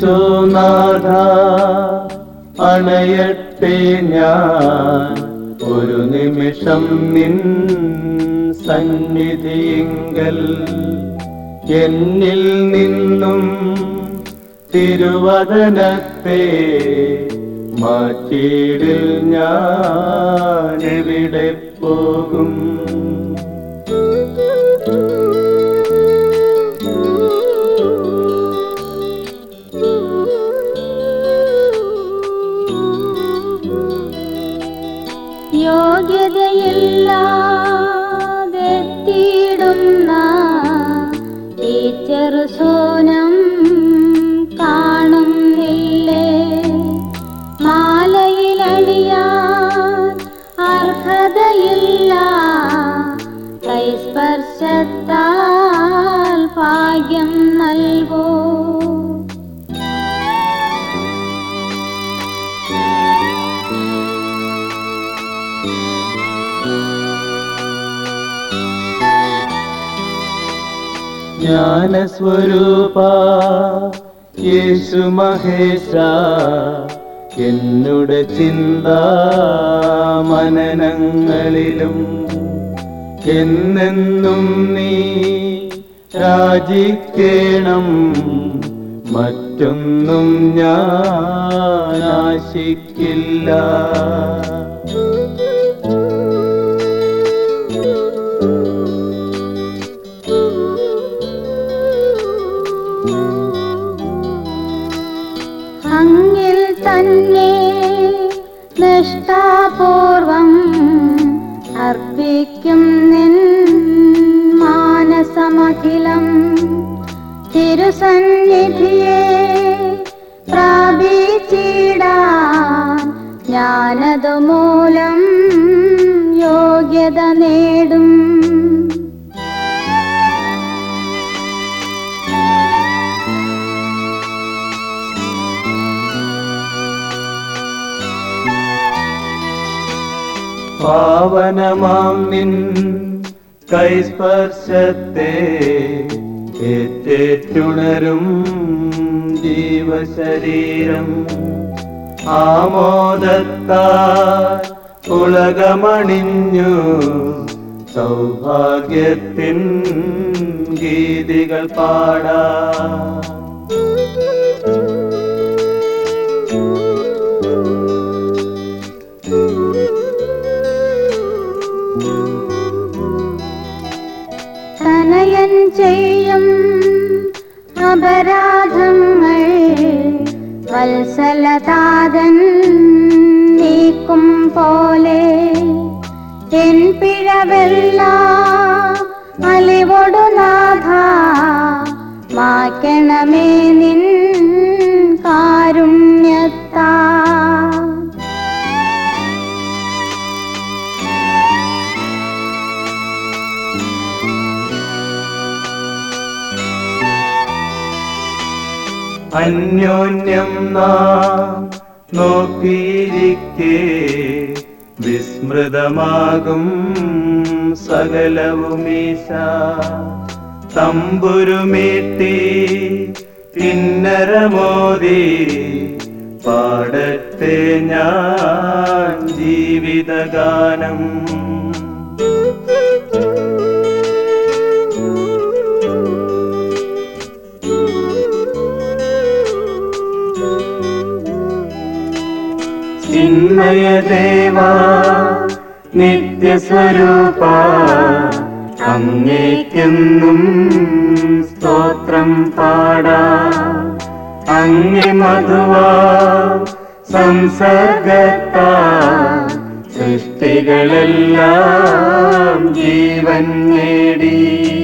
ഈശോനാഥ അണയട്ടെ ഞാൻ ഒരു നിമിഷം നിൻ സന്നിധിയെങ്കൽ എന്നിൽ നിന്നും തിരുവദനത്തെ മാറ്റിയിടിൽ ഞാൻ എവിടെ പോകും യോഗ്യതയില്ലാതെത്തിയിടുന്ന ഈ ചെറുസോനം കാണുന്നില്ലേ മാലയിലണിയാൻ അർഹതയില്ല കൈസ്പർശത്താൽ ഭാഗ്യം നൽകൂ ജ്ഞാനസ്വരൂപ യേശു മഹേശ എന്നുടെ ചിന്താമനനങ്ങളിലും എന്നെന്നും നീ രാജിക്കേണം മറ്റൊന്നും ഞാൻ ആശിക്കില്ല അങ്ങിൽ തന്നെ നിഷ്ഠാപൂർവം അർപ്പിക്കും നിൻ മാനസമഖിലം തിരുസന്നിധിയെ പ്രാപിച്ചിടാൻ ഞാനതു മൂലം യോഗ്യത നേടും പാവനമാം നിൻ കൈസ്പർശത്തെ ഏറ്റേറ്റുണരും ജീവശരീരം ആമോദത്താ ഉലകമണിഞ്ഞു സൗഭാഗ്യത്തിൻ ഗീതികൾ പാടാ തനയൻ ചെയ്യും അപരാധങ്ങൾ വത്സലതാതൻ നീക്കും പോലെ എൻ പിഴവെല്ല അലിവൊടു നാഥ മാക്കണമേ നിൻ കാരുണ്യത്താ അന്യോന്യം നാം നോക്കിയിരിക്കെ വിസ്മൃതമാകും സകലവുമീശ തമ്പുരുമീട്ടി കിന്നരമോദി പാടത്തെ ഞാൻ ജീവിതഗാനം ചിന്മയദേവ നിത്യസ്വരൂപ അങ്ങേക്കെന്നും സ്തോത്രം പാടാ അങ്ങേ മധുവാ സംസർഗത്താ സൃഷ്ടികളെല്ലാം ജീവൻ നേടി